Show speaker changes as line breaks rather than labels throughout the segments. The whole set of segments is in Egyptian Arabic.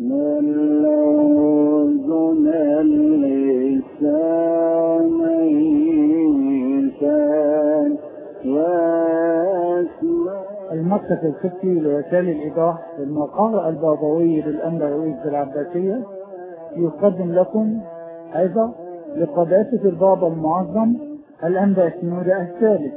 ملوزن اللسانين كان واسمع
المكتب الفكري لوسائل الإيضاح للمقر البابوي للأنبوي العباسية يقدم لكم أيضا لقداسة البابا المعظم الأنبا سنودة الثالث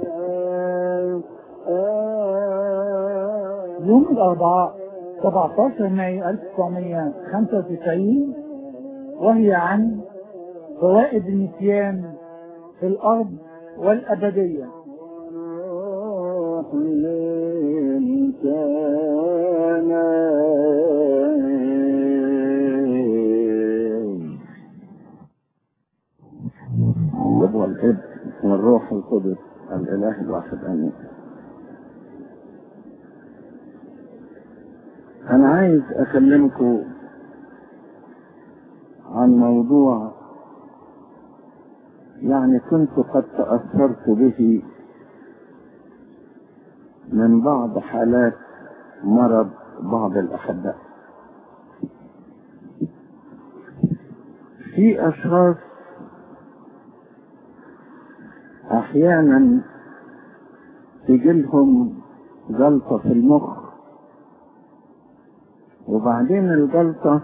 يوم الأربعاء 17 مايو 1995 وهي عن فوائد النسيان في الأرض والأبدية
روح الإنسان الاب والابن والروح القدس الاله الواحد امين انا عايز اكلمكم عن موضوع يعني كنت قد تاثرت به من بعض حالات مرض بعض الاحباء في اشخاص احيانا تجيلهم جلطة في المخ وبعدين الجلطة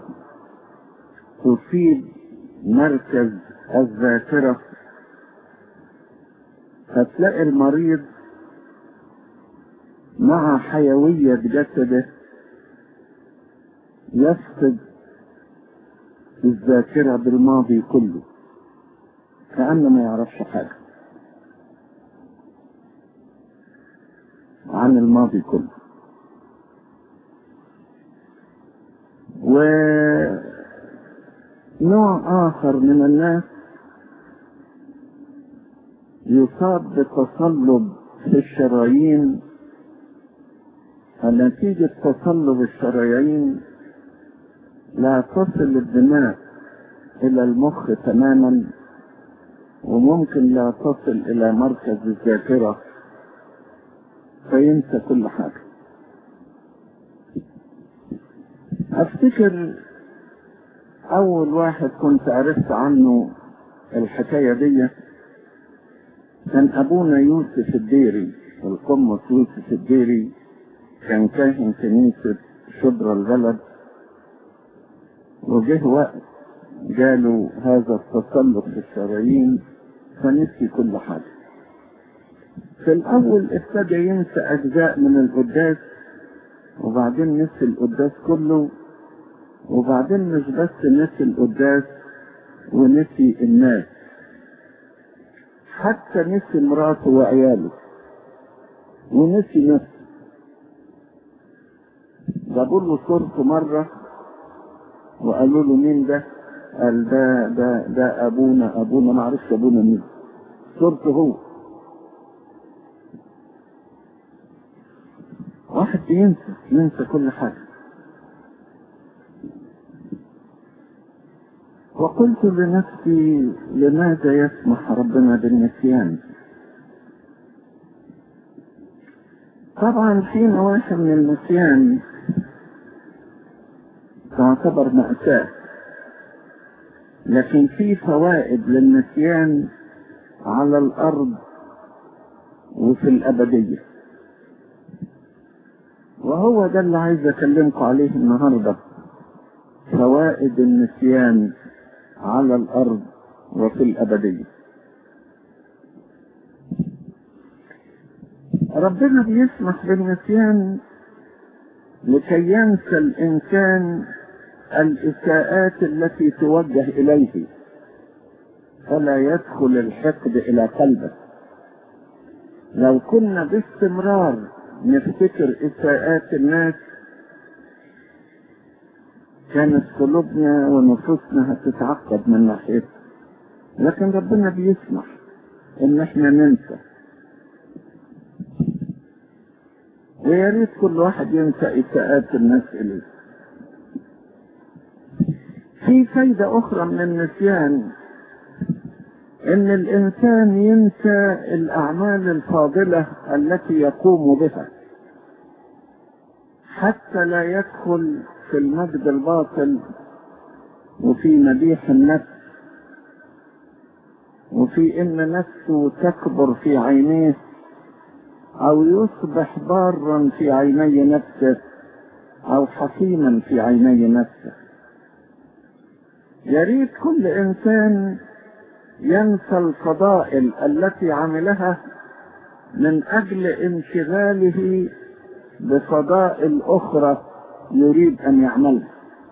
تصيب مركز الذاكرة فتلاقي المريض مع حيوية جسده يفقد الذاكرة بالماضي كله كأنه ما يعرفش حاجة عن الماضي كله ونوع آخر من الناس يصاب بتصلب في الشرايين نتيجة تصلب الشرايين لا تصل الدماء إلى المخ تماما وممكن لا تصل إلى مركز الذاكرة فينسى كل حاجة افتكر اول واحد كنت عرفت عنه الحكاية دي كان ابونا يوسف الديري القمص يوسف الديري كان كاهن كنيسة شبرا البلد وجه وقت جاله هذا التسلط في الشرايين فنسي كل حاجة في الأول ابتدى ينسى أجزاء من القداس وبعدين نسي القداس كله وبعدين مش بس نسي القداس ونسي الناس حتى نسي مراته وعياله ونسي نفسه جابوا له صورته مرة وقالوا له مين ده؟ قال ده ده ده أبونا أبونا ما عرفش أبونا مين صورته هو واحد ينسى ينسى كل حاجة وقلت لنفسي لماذا يسمح ربنا بالنسيان طبعا في نواحي من النسيان تعتبر مأساة لكن في فوائد للنسيان على الأرض وفي الأبدية وهو ده اللي عايز أكلمكم عليه النهاردة فوائد النسيان على الأرض وفي الأبدية ربنا بيسمح بالنسيان لكي ينسى الإنسان الإساءات التي توجه إليه فلا يدخل الحقد إلى قلبه لو كنا باستمرار نفتكر إساءات الناس كانت قلوبنا ونفوسنا هتتعقد من ناحيته لكن ربنا بيسمح ان احنا ننسى ويا ريت كل واحد ينسى اساءات الناس اليه في فايدة أخرى من النسيان إن الإنسان ينسى الأعمال الفاضلة التي يقوم بها حتى لا يدخل في المجد الباطل وفي مديح النفس وفي ان نفسه تكبر في عينيه او يصبح ضارا في عيني نفسه او حكيما في عيني نفسه يريد كل انسان ينسى الفضائل التي عملها من اجل انشغاله بفضائل اخرى يريد ان يعملها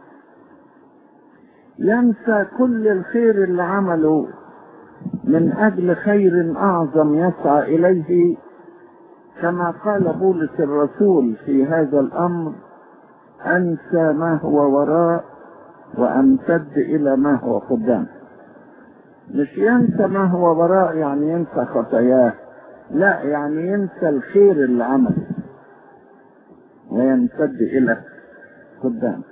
ينسى كل الخير اللي عمله من اجل خير اعظم يسعى اليه كما قال بولس الرسول في هذا الامر انسى ما هو وراء وامتد الى ما هو قدام مش ينسى ما هو وراء يعني ينسى خطاياه لا يعني ينسى الخير اللي عمله ويمتد الى قدام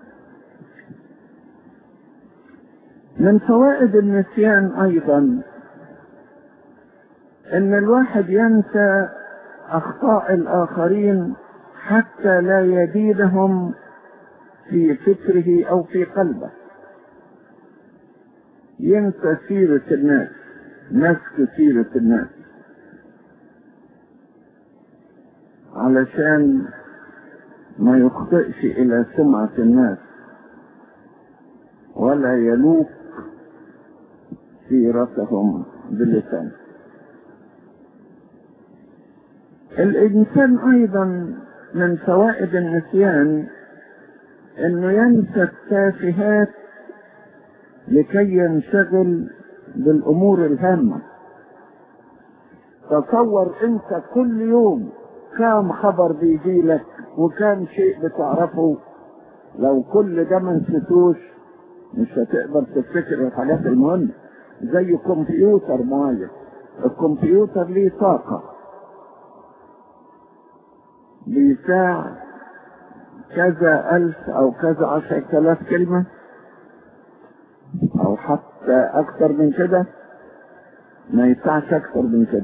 من فوائد النسيان ايضا ان الواحد ينسى اخطاء الاخرين حتى لا يدينهم في فكره او في قلبه ينسى سيرة الناس نسك سيرة الناس علشان ما يخطئش الى سمعة الناس ولا يلوك سيرتهم بلسانه الإنسان أيضا من فوائد النسيان أنه ينسى التافهات لكي ينشغل بالأمور الهامة تصور أنت كل يوم كام خبر بيجي لك وكام شيء بتعرفه لو كل ده ما نسيتوش مش هتقدر تفتكر الحاجات المهمة زي كمبيوتر معين الكمبيوتر ليه طاقة بيساع كذا ألف أو كذا عشر آلاف كلمة أو حتى أكثر من كده ما يسعش أكثر من كده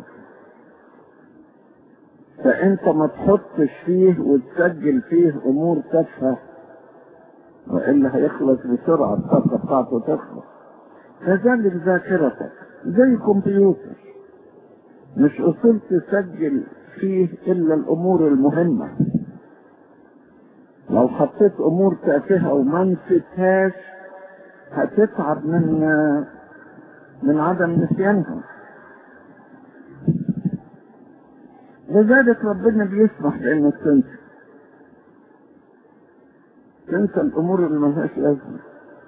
فأنت ما تحطش فيه وتسجل فيه أمور تافهة وإلا هيخلص بسرعة الطاقة بتاعته تخلص كذلك ذاكرتك زي كمبيوتر مش أصول تسجل فيه إلا الأمور المهمة لو حطيت أمور تافهة وما نسيتهاش هتتعب من من عدم نسيانها لذلك ربنا بيسمح بأنك تنسى تنسى الأمور اللي ملهاش لازمة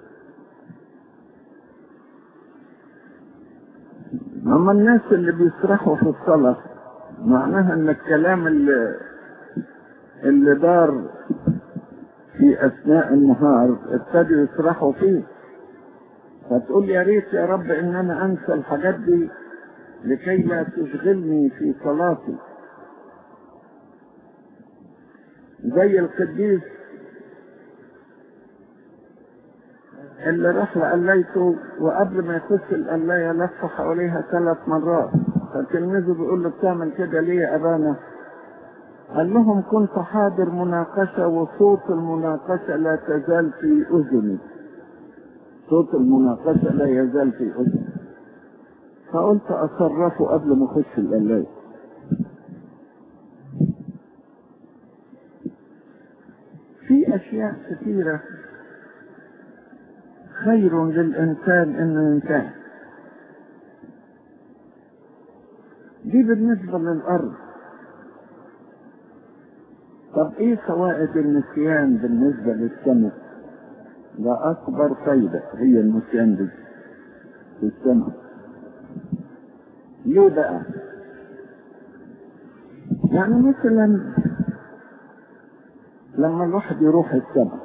أما الناس اللي بيسرحوا في الصلاة معناها ان الكلام اللي اللي دار في اثناء النهار ابتدوا يسرحوا فيه فتقول يا ريت يا رب ان انا انسى الحاجات دي لكي لا تشغلني في صلاتي زي القديس اللي راح لقلايته وقبل ما يخش القلاية لف حواليها ثلاث مرات فتلميذه بيقول له بتعمل كده ليه يا ابانا قال لهم كنت حاضر مناقشة وصوت المناقشة لا تزال في أذني صوت المناقشة لا يزال في أذني فقلت أصرفه قبل ما أخش القلاية في أشياء كثيرة خير للإنسان إنه ينتهي دي بالنسبة للأرض طب ايه فوائد النسيان بالنسبة للسماء ده اكبر فايدة هي النسيان دي في السماء ليه بقى يعني مثلا لما الواحد يروح السماء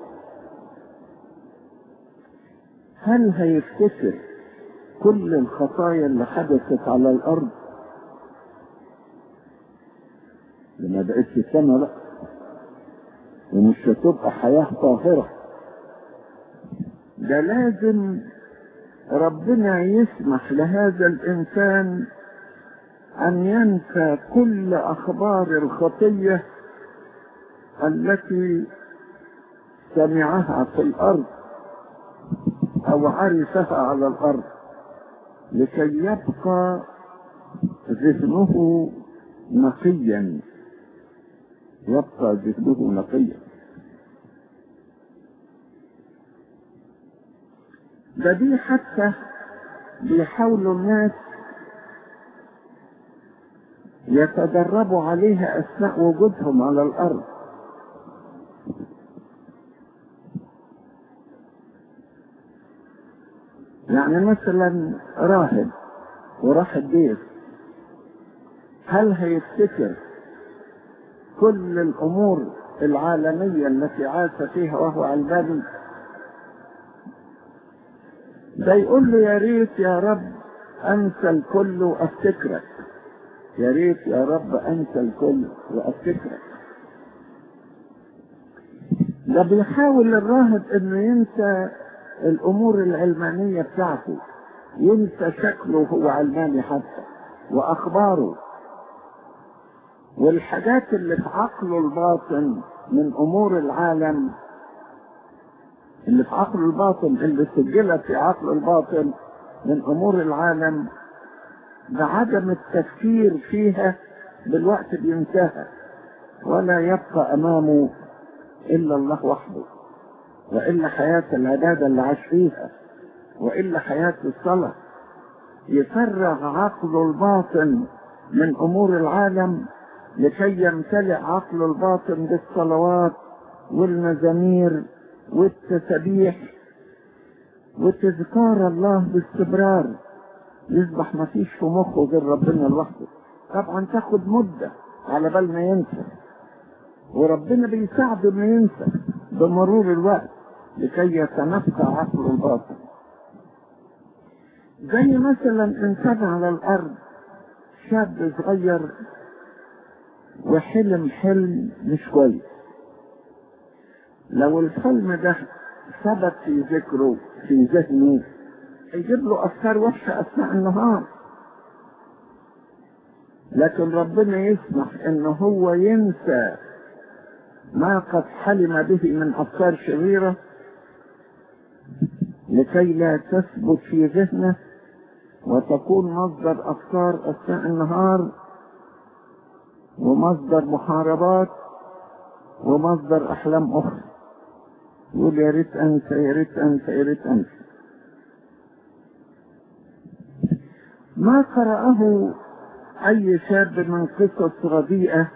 هل هيفتكر كل الخطايا اللي حدثت على الارض لما بقتش السماء بقى ومش هتبقى حياة طاهرة ده لازم ربنا يسمح لهذا الإنسان أن ينسى كل أخبار الخطية التي سمعها في الأرض أو عرفها على الأرض لكي يبقى ذهنه نقيا يبقى ذهنه نقيا ده دي حتى بيحاولوا الناس يتدربوا عليها أثناء وجودهم على الأرض يعني مثلا راهب وراح البيت هل هيفتكر كل الأمور العالمية التي عاش فيها وهو علباني ده يقول له يا ريت يا رب أنسى الكل وأفتكرك يا ريت يا رب أنسى الكل وأفتكرك ده بيحاول الراهب انه ينسى الامور العلمانية بتاعته ينسى شكله هو علماني حتى واخباره والحاجات اللي في عقله الباطن من امور العالم اللي في عقله الباطن اللي سجلت في عقله الباطن من امور العالم بعدم التفكير فيها بالوقت بينساها ولا يبقى امامه الا الله وحده والا حياه العباده اللي عاش فيها والا حياه الصلاه يفرغ عقله الباطن من امور العالم لكي يمتلئ عقله الباطن بالصلوات والمزامير والتسبيح وتذكار الله باستمرار يصبح ما فيش في مخه غير ربنا لوحده طبعا تاخد مدة على بال ما ينسى وربنا بيساعده انه ينسى بمرور الوقت لكي يتنقى عقله الباطن زي مثلا انسان على الارض شاب صغير وحلم حلم مش كويس لو الحلم ده ثبت في ذكره في ذهنه يجيب له افكار وحشه اثناء النهار لكن ربنا يسمح ان هو ينسى ما قد حلم به من افكار شريره لكي لا تثبت في ذهنه وتكون مصدر افكار اثناء النهار ومصدر محاربات ومصدر احلام اخرى يقول يا ريت انسى يا ريت انسى يا ريت انسى ما قرأه أي شاب من قصص رديئة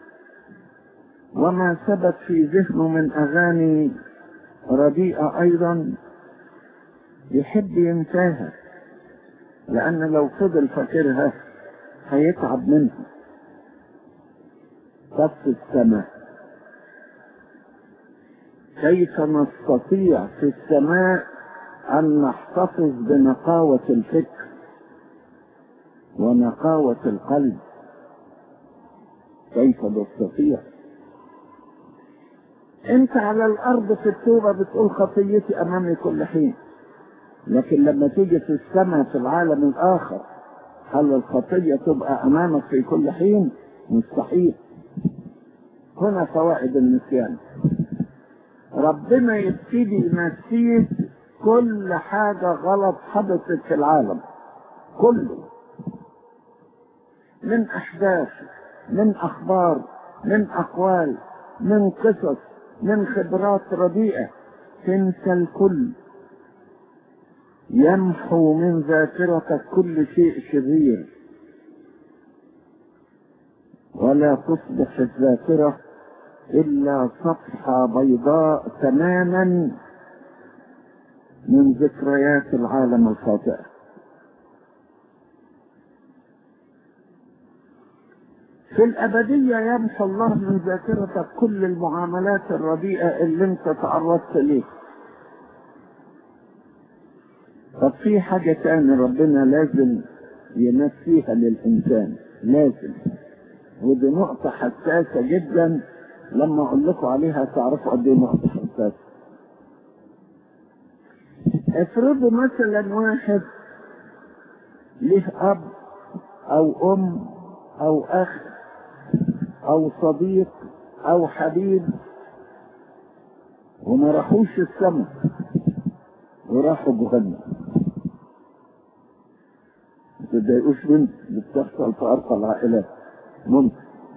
وما ثبت في ذهنه من أغاني رديئة أيضا يحب ينساها لأن لو فضل فاكرها هيتعب منها طف السماء كيف نستطيع في السماء أن نحتفظ بنقاوة الفكر ونقاوة القلب كيف نستطيع انت على الارض في التوبة بتقول خطيتي امامي كل حين لكن لما تيجي في السماء في العالم الاخر هل الخطية تبقى امامك في كل حين مستحيل هنا فوائد النسيان ربنا يبتدي ينسيه كل حاجة غلط حدثت في العالم كله من احداث من اخبار من اقوال من قصص من خبرات رديئة تنسى الكل يمحو من ذاكرتك كل شيء شرير ولا تصبح الذاكرة إلا صفحة بيضاء تماما من ذكريات العالم الخاطئة في الأبدية يمحو الله من ذاكرتك كل المعاملات الرديئة اللي انت تعرضت ليها طب في حاجة تاني ربنا لازم ينسيها للإنسان لازم ودي نقطة حساسة جدا لما أقول لكم عليها تعرفوا قد إيه نقطة حساسة افرضوا مثلا واحد له أب أو أم أو أخ أو صديق أو حبيب وما راحوش السماء وراحوا جهنم ما تضايقوش بنت اللي بتحصل في ارقى العائلات ممكن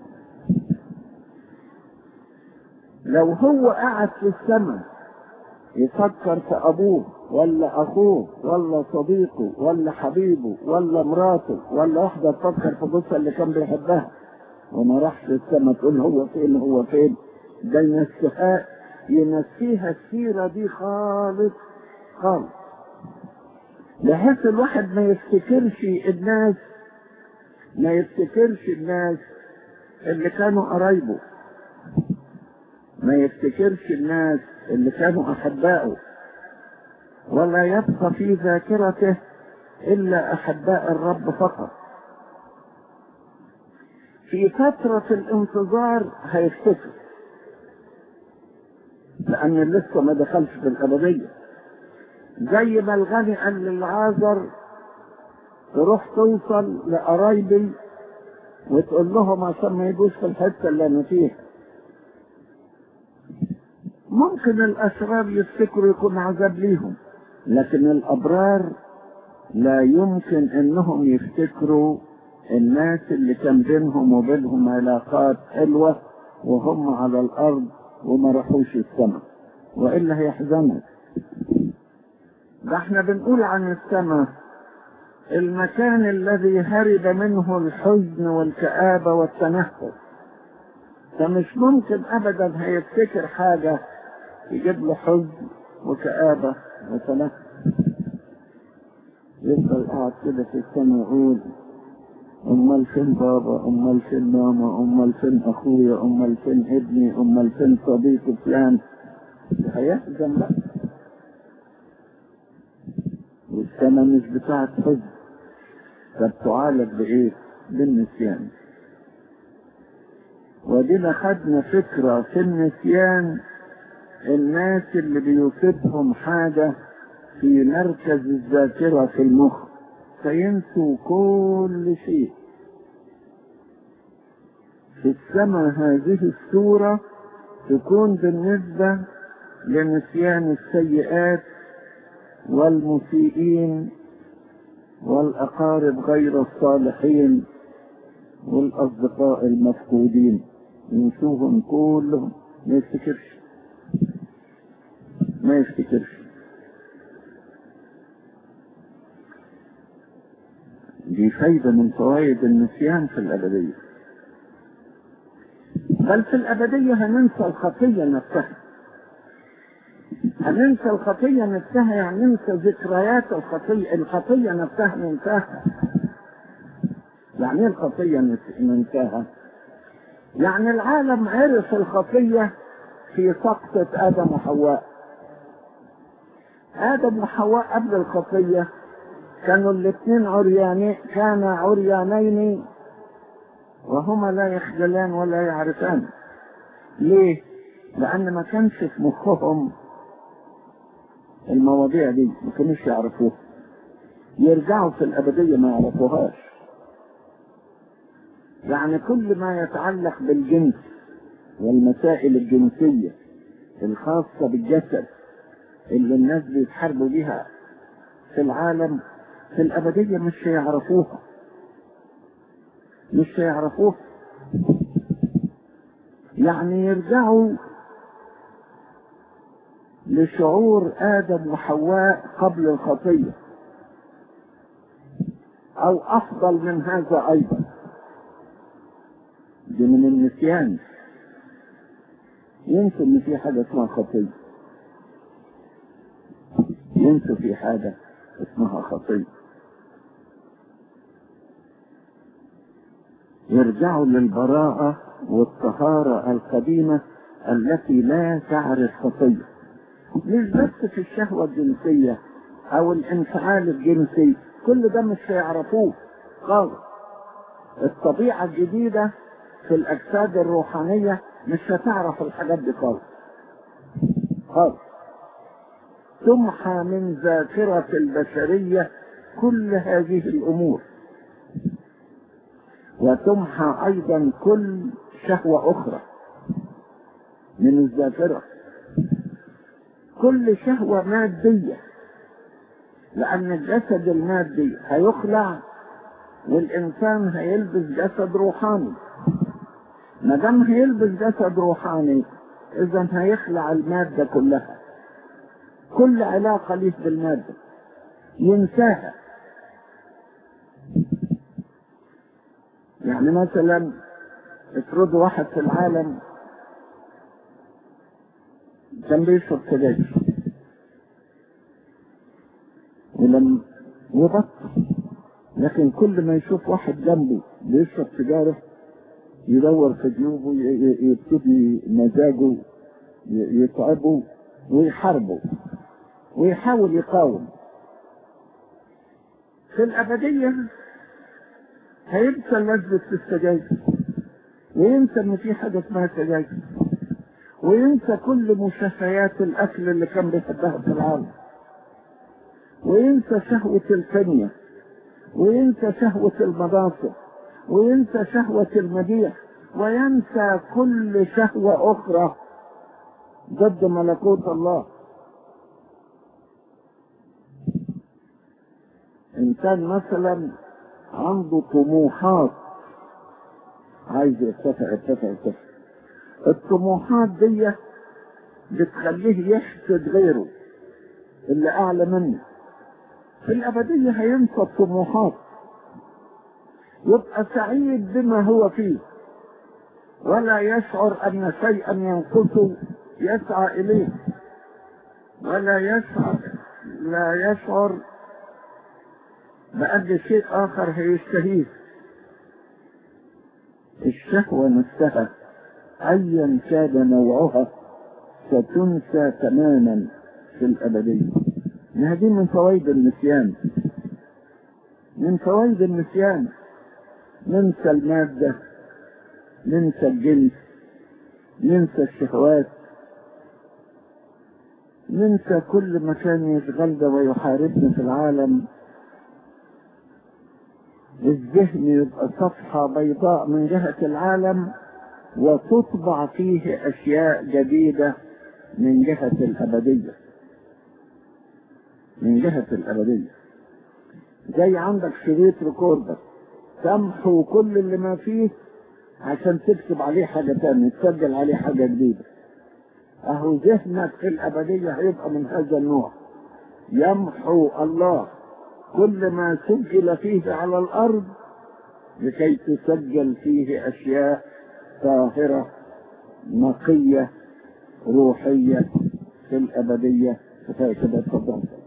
لو هو قاعد في السماء يفكر في ابوه ولا اخوه ولا صديقه ولا حبيبه ولا مراته ولا واحده تفكر في جوزها اللي كان بيحبها وما راحش السما تقول هو فين هو فين ده ينسيها ينسيها السيره دي خالص خالص بحيث الواحد ما يفتكرش الناس ما يفتكرش الناس اللي كانوا قرايبه ما يفتكرش الناس اللي كانوا أحبائه ولا يبقى في ذاكرته إلا أحباء الرب فقط في فترة الانتظار هيفتكر لأن لسه ما دخلش في الأبدية زي ما الغني قال للعازر تروح توصل لقرايبي وتقول لهم عشان ما يجوش في الحتة اللي أنا فيها ممكن الأشرار يفتكروا يكون عذاب ليهم لكن الأبرار لا يمكن أنهم يفتكروا الناس اللي كان بينهم وبينهم علاقات حلوة وهم على الأرض وما راحوش السماء وإلا هيحزنوا ده احنا بنقول عن السماء المكان الذي هرب منه الحزن والكآبة والتنهد فمش ممكن أبدا هيفتكر حاجة يجيب له حزن وكآبة وتنهد يفضل قاعد كده في السماء يقول امال فين بابا امال فين ماما امال فين اخويا امال فين ابني امال فين صديقي فلان هيحزن بقى والسماء مش بتاعت حزن فبتعالج بايه بالنسيان ودينا خدنا فكرة في النسيان الناس اللي بيصيبهم حاجة في مركز الذاكرة في المخ فينسوا كل شيء في السماء هذه الصورة تكون بالنسبة لنسيان السيئات والمسيئين والأقارب غير الصالحين والأصدقاء المفقودين ينسوهم كلهم ما يفتكرش ما يفتكرش دي فايدة من فوائد النسيان في الأبدية بل في الأبدية هننسى الخطية نفسها هننسى الخطية نفسها يعني ننسى ذكريات الخطية الخطية نفسها ننساها يعني ايه الخطية ننساها يعني العالم عرف الخطية في سقطة آدم وحواء آدم وحواء قبل الخطية كانوا الاثنين عريانين كان عريانين وهما لا يخجلان ولا يعرفان ليه؟ لأن ما كانش في مخهم المواضيع دي ما كانوش يعرفوها يرجعوا في الأبدية ما يعرفوهاش يعني كل ما يتعلق بالجنس والمسائل الجنسية الخاصة بالجسد اللي الناس بيتحاربوا بيها في العالم في الأبدية مش هيعرفوها مش هيعرفوها يعني يرجعوا لشعور آدم وحواء قبل الخطية أو أفضل من هذا أيضا دي من النسيان ينسوا إن في حاجة اسمها خطية ينسوا في حاجة اسمها خطية يرجعوا للبراءة والطهارة القديمة التي لا تعرف خطية مش بس في الشهوة الجنسية أو الانفعال الجنسي كل ده مش هيعرفوه خالص الطبيعة الجديدة في الأجساد الروحانية مش هتعرف الحاجات دي خالص خالص تمحى من ذاكرة البشرية كل هذه الأمور وتمحى أيضا كل شهوة أخرى من الذاكرة كل شهوة مادية لأن الجسد المادي هيخلع والإنسان هيلبس جسد روحاني ما دام هيلبس جسد روحاني إذا هيخلع المادة كلها كل علاقة ليه بالمادة ينساها يعني مثلا افرضوا واحد في العالم كان بيشرب سجاير ولما يبطل لكن كل ما يشوف واحد جنبه بيشرب سيجاره يدور في جيوبه يبتدي مزاجه يتعبه ويحاربه ويحاول يقاوم في الأبدية هينسى لذة السجاير وينسى إن في حاجة اسمها سجاير وينسى كل مشافيات الأكل اللي كان بيحبها في العالم وينسى شهوة الفنية وينسى شهوة المناصب وينسى شهوة المديح وينسى كل شهوة أخرى ضد ملكوت الله إنسان مثلا عنده طموحات عايز يرتفع يرتفع يرتفع الطموحات دي بتخليه يحسد غيره اللي أعلى منه في الأبدية هينسى الطموحات يبقى سعيد بما هو فيه ولا يشعر أن شيئا ينقصه يسعى إليه ولا يشعر لا يشعر بأن شيء آخر هيشتهيه الشهوة نفسها أيا كان نوعها ستنسى تماما في الأبدية هذه من فوائد النسيان من فوائد النسيان ننسى المادة ننسى الجنس ننسى الشهوات ننسى كل ما كان يشغلنا ويحاربنا في العالم الذهن يبقى صفحة بيضاء من جهة العالم وتطبع فيه أشياء جديدة من جهة الأبدية من جهة الأبدية زي عندك شريط ريكوردر تمحو كل اللي ما فيه عشان تكتب عليه حاجة تانية تسجل عليه حاجة جديدة أهو ذهنك في الأبدية هيبقى من هذا النوع يمحو الله كل ما سجل فيه على الأرض لكي تسجل فيه أشياء طاهرة نقية روحية في الأبدية كفاية كده اتفضل